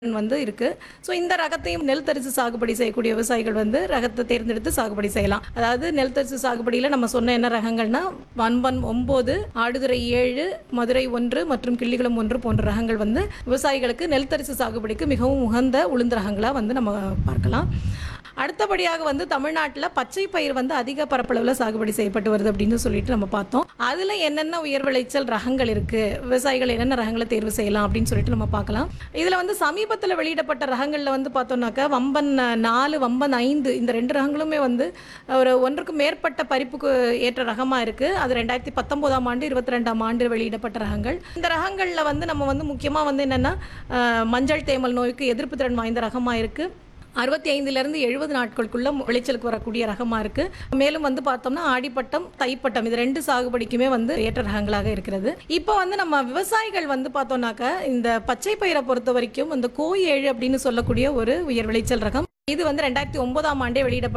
வந்து இருக்கு ஸோ இந்த ரகத்தையும் நெல் தரிசு சாகுபடி செய்யக்கூடிய விவசாயிகள் வந்து ரகத்தை தேர்ந்தெடுத்து சாகுபடி செய்யலாம் அதாவது நெல் தரிசு சாகுபடியில் நம்ம சொன்ன என்ன ரகங்கள்னா வன்பன் ஒன்பது ஆடுதுறை ஏழு மதுரை ஒன்று மற்றும் கிள்ளிகுளம் ஒன்று போன்ற ரகங்கள் வந்து விவசாயிகளுக்கு நெல் தரிசு சாகுபடிக்கு மிகவும் உகந்த உளுந்து ரகங்களாக வந்து நம்ம பார்க்கலாம் அடுத்தபடியாக வந்து தமிழ்நாட்டில் பச்சை பயிர் வந்து அதிக பரப்பளவில் சாகுபடி செய்யப்பட்டு வருது அப்படின்னு சொல்லிட்டு நம்ம பார்த்தோம் அதில் என்னென்ன உயர் விளைச்சல் ரகங்கள் இருக்கு விவசாயிகள் என்னென்ன ரகங்களை தேர்வு செய்யலாம் அப்படின்னு சொல்லிட்டு நம்ம பார்க்கலாம் இதில் வந்து சமீபத்தில் வெளியிடப்பட்ட ரகங்களில் வந்து பார்த்தோம்னாக்கா வம்பன் நாலு வம்பன் ஐந்து இந்த ரெண்டு ரகங்களுமே வந்து ஒரு ஒன்றுக்கு மேற்பட்ட பறிப்புக்கு ஏற்ற ரகமாக இருக்குது அது ரெண்டாயிரத்தி பத்தொம்போதாம் ஆண்டு இருபத்தி ரெண்டாம் ஆண்டு வெளியிடப்பட்ட ரகங்கள் இந்த ரகங்களில் வந்து நம்ம வந்து முக்கியமாக வந்து என்னென்னா மஞ்சள் தேமல் நோய்க்கு எதிர்ப்பு திறன் வாய்ந்த ரகமாக இருக்குது அறுபத்தி ஐந்துலேருந்து எழுபது நாட்களுக்குள்ள விளைச்சலுக்கு வரக்கூடிய ரகமாக இருக்குது மேலும் வந்து பார்த்தோம்னா ஆடிப்பட்டம் தைப்பட்டம் இது ரெண்டு சாகுபடிக்குமே வந்து ஏற்ற ரகங்களாக இருக்கிறது இப்போ வந்து நம்ம விவசாயிகள் வந்து பார்த்தோம்னாக்க இந்த பச்சை பயிரை பொறுத்த வரைக்கும் இந்த கோ ஏழு அப்படின்னு சொல்லக்கூடிய ஒரு உயர் விளைச்சல் ரகம் இது வந்து ரெண்டாயிரத்தி ஒன்பதாம் ஆண்டே வெளியிடப்பட்ட